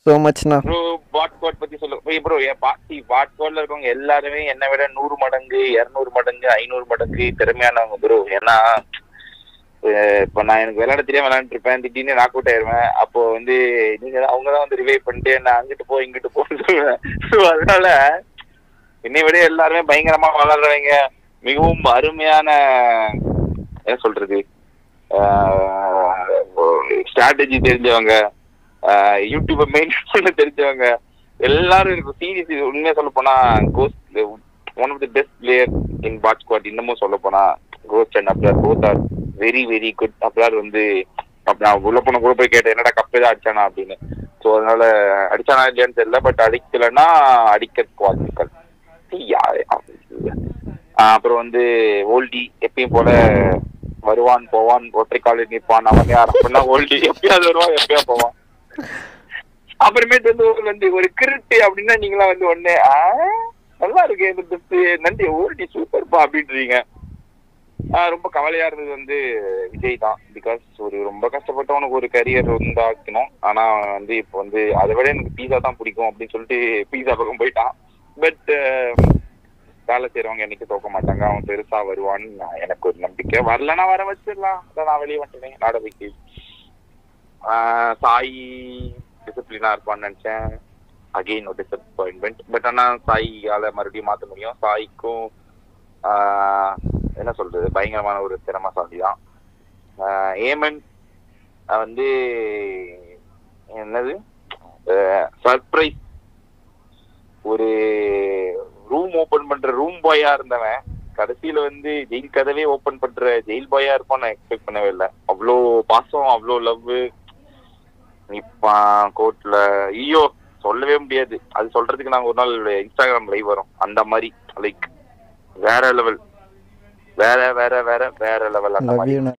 so மச்ண்ணா bro bot கோட் பத்தி சொல்ல ப்ரோ பாட்டி பாட் கோட்ல இருக்கவங்க எல்லாருமே என்னை விட நூறு மடங்கு இருநூறு மடங்கு ஐநூறு மடங்கு திறமையானவங்க ப்ரோ ஏன்னா அஹ் இப்ப நான் எனக்கு விளையாட தெரியாம விளையாண்டு இருப்பேன் திடீர்னு நாக் அவுட் ஆயிருவேன் அப்போ வந்து நீங்க அவங்க தான் வந்து ரிவைவ் பண்ணிட்டு நான் அங்கிட்டு போ இங்கிட்டு போன்னு சொல்லுவேன் ஸோ அதனால என்னை விட எல்லாருமே பயங்கரமா விளையாடுறவங்க மிகவும் அருமையான என்ன சொல்றது ஸ்ட்ராட்டஜி தெரிஞ்சவங்க யூடியூப மெயின்டைன் பண்ண தெரிஞ்சவங்க எல்லாரும் எனக்கு சீரியஸ் இது உண்மையா சொல்ல போனா Ghost one of the best player in bot squad இன்னமும் சொல்ல போனா Ghost and Abrar both are very very good Abrar வந்து அப்ப நான் உள்ள போன கூட போய் கேட்டேன் என்னடா கப் ஏதாவது அடிச்சானா அப்படின்னு ஸோ அதனால அடிச்சானா இல்லையான்னு தெரியல பட் அடிக்கலைன்னா அடிக்க வாழ்த்துக்கள் யா- ஆஹ் அப்புறம் வந்து ஓல்டி எப்பயும் போல வருவான் போவான் ஒற்றை காலில் நிற்பான் அவன் யார் அப்படின்னா ஓல்டி எப்பயாவது வருவான் எப்பயா போவான் அப்புறமேட்டு வந்து ஒரு வந்து ஒரு கிருட்டு அப்படின்னா நீங்களாம் வந்து ஒண்ணு "ஆ, நல்லா இருக்கு இந்த பெஸ்ட் நன்றி ஓல்டி சூப்பர்ப்பா அப்படின்றீங்க ஆஹ் ரொம்ப கவலையா இருந்தது வந்து விஜய் தான் பிகாஸ் ஒரு ரொம்ப கஷ்டப்பட்டவனுக்கு ஒரு கரியர் உண்டாக்கணும் ஆனா வந்து இப்போ வந்து அதை விட எனக்கு பீஸா தான் பிடிக்கும் அப்படின்னு சொல்லிட்டு பீஸா பக்கம் போயிட்டான் பட் வேலை செய்யறவங்க என்னைக்கு தோக்க மாட்டாங்க அவன் பெருசா வருவான்னு நான் எனக்கு ஒரு நம்பிக்கை வரலன்னா வர வச்சிடலாம் அதான் நான் வெளியே வந்துட்டேன் நாடகைக்கு ஆஹ் சாய் டிசிப்ளினா இருப்பான்னு நினைச்சேன் அகெயின் ஒரு டிசப்பாயின்மெண்ட் பட் ஆனா சாயியால மறுபடியும் மாத்த முடியும் சாய்க்கும் ஆஹ் என்ன சொல்றது பயங்கரமான ஒரு திறமசாலி தான் ஆஹ் ஏமன் அஹ் வந்து என்னது சர்ப்ரைஸ் ஒரு ரூம் ஓபன் பண்ற ரூம் பாயா இருந்தவன் கடைசியில வந்து ஜெயில் கதவே ஓபன் பண்ற ஜெயில் பாயா இருப்பான்னு நான் எக்ஸ்பெக்ட் பண்ணவே இல்லை அவ்வளோ பாசம் அவ்வளோ லவ் நிப்பான் கோர்ட்ல ஐயோ சொல்லவே முடியாது அது சொல்றதுக்கு நாங்க ஒரு நாள் இன்ஸ்டாகிராம் லைவ் வரும் அந்த மாதிரி லைக் வேற லெவல் வேற வேற வேற வேற லெவல் அந்த லவ் மாதிரி யூ